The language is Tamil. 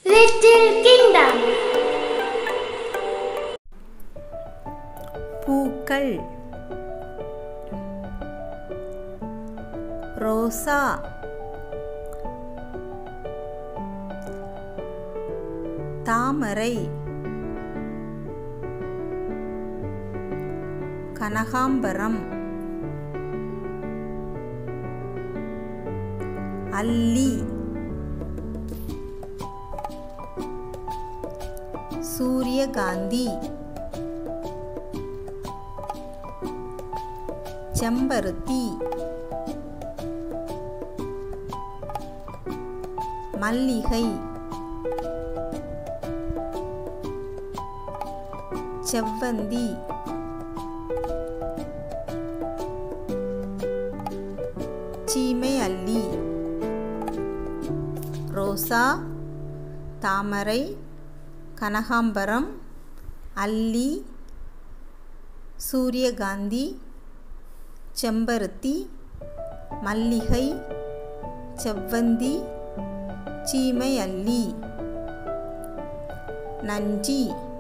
Little Kingdom பூக்கள் ரோசா தாமரை கனகாம்பரம் அல்லி சூரியகாந்தி செம்பருத்தி மல்லிகை செவ்வந்தி சீமை அல்லி ரோசா தாமரை கனகாம்பரம் அல்லி சூரியகாந்தி செம்பருத்தி மல்லிகை செவ்வந்தி சீமை அல்லி நன்றி